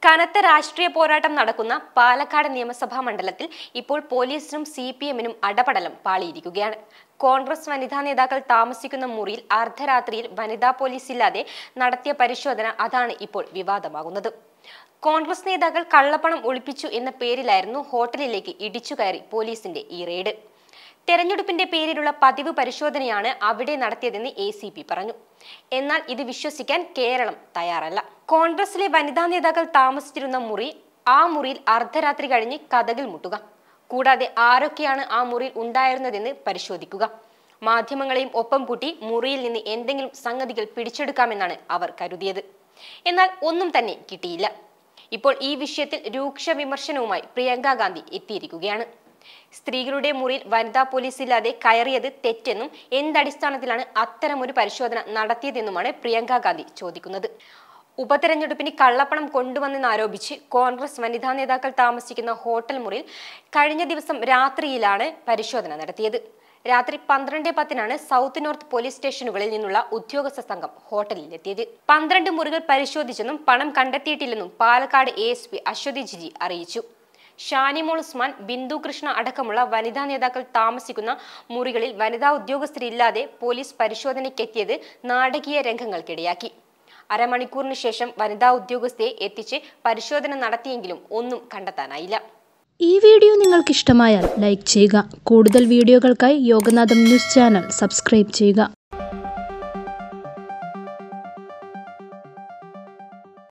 കനത്ത രാഷ്ട്രീയ പോരാട്ടം നടക്കുന്ന പാലക്കാട് നിയമസഭാ മണ്ഡലത്തിൽ ഇപ്പോൾ പോലീസിനും സി പി എമ്മിനും അടപടലം പാളിയിരിക്കുകയാണ് കോൺഗ്രസ് വനിതാ നേതാക്കൾ താമസിക്കുന്ന മുറിയിൽ അർദ്ധരാത്രിയിൽ വനിതാ പോലീസ് ഇല്ലാതെ നടത്തിയ പരിശോധന അതാണ് ഇപ്പോൾ വിവാദമാകുന്നത് കോൺഗ്രസ് നേതാക്കൾ കള്ളപ്പണം ഒളിപ്പിച്ചു എന്ന പേരിലായിരുന്നു ഹോട്ടലിലേക്ക് ഇടിച്ചുകയറി പോലീസിന്റെ ഈ റെയ്ഡ് തെരഞ്ഞെടുപ്പിന്റെ പേരിലുള്ള പതിവ് പരിശോധനയാണ് അവിടെ നടത്തിയതെന്ന് എ സി പി പറഞ്ഞു എന്നാൽ ഇത് വിശ്വസിക്കാൻ കേരളം തയ്യാറല്ല കോൺഗ്രസിലെ വനിതാ നേതാക്കൾ താമസിച്ചിരുന്ന മുറി ആ മുറിയിൽ അർദ്ധരാത്രി കഴിഞ്ഞ് കഥകിൽ മുട്ടുക കൂടാതെ ആരൊക്കെയാണ് ആ മുറിയിൽ ഉണ്ടായിരുന്നതെന്ന് പരിശോധിക്കുക മാധ്യമങ്ങളെയും ഒപ്പം കൂട്ടി മുറിയിൽ നിന്ന് എന്തെങ്കിലും സംഗതികൾ പിടിച്ചെടുക്കാമെന്നാണ് അവർ കരുതിയത് എന്നാൽ ഒന്നും തന്നെ കിട്ടിയില്ല ഇപ്പോൾ ഈ വിഷയത്തിൽ രൂക്ഷ വിമർശനവുമായി പ്രിയങ്ക ഗാന്ധി എത്തിയിരിക്കുകയാണ് സ്ത്രീകളുടെ മുറിയിൽ വനിതാ പോലീസ് ഇല്ലാതെ കയറിയത് തെറ്റെന്നും എന്തടിസ്ഥാനത്തിലാണ് അത്തരമൊരു പരിശോധന നടത്തിയതെന്നുമാണ് പ്രിയങ്ക ഗാന്ധി ചോദിക്കുന്നത് ഉപതെരഞ്ഞെടുപ്പിന് കള്ളപ്പണം കൊണ്ടുവന്നെന്നാരോപിച്ച് കോൺഗ്രസ് വനിതാ നേതാക്കൾ താമസിക്കുന്ന ഹോട്ടൽ മുറിയിൽ കഴിഞ്ഞ ദിവസം രാത്രിയിലാണ് പരിശോധന നടത്തിയത് രാത്രി പന്ത്രണ്ട് പത്തിനാണ് സൗത്ത് നോർത്ത് പോലീസ് സ്റ്റേഷനുകളിൽ നിന്നുള്ള ഉദ്യോഗസ്ഥ സംഘം ഹോട്ടലിലെത്തിയത് പന്ത്രണ്ട് മുറികൾ പരിശോധിച്ചെന്നും പണം കണ്ടെത്തിയിട്ടില്ലെന്നും Palakkad A S P Aswathy Jiji അറിയിച്ചു ഷാനിമോൾ ഉസ്മാൻ ബിന്ദു കൃഷ്ണ അടക്കമുള്ള വനിതാ നേതാക്കൾ താമസിക്കുന്ന മുറികളിൽ വനിതാ ഉദ്യോഗസ്ഥരില്ലാതെ പോലീസ് പരിശോധനയ്ക്കെത്തിയത് നാടകീയ രംഗങ്ങൾക്കിടയാക്കി അരമണിക്കൂറിന് ശേഷം വനിതാ ഉദ്യോഗസ്ഥയെ എത്തിച്ച് പരിശോധന നടത്തിയെങ്കിലും ഒന്നും കണ്ടെത്താനായില്ല ഈ വീഡിയോ നിങ്ങൾക്ക് ഇഷ്ടമായാൽ ലൈക്ക് ചെയ്യുക കൂടുതൽ വീഡിയോകൾക്കായി യോഗനാഥം ന്യൂസ് ചാനൽ സബ്സ്ക്രൈബ് ചെയ്യുക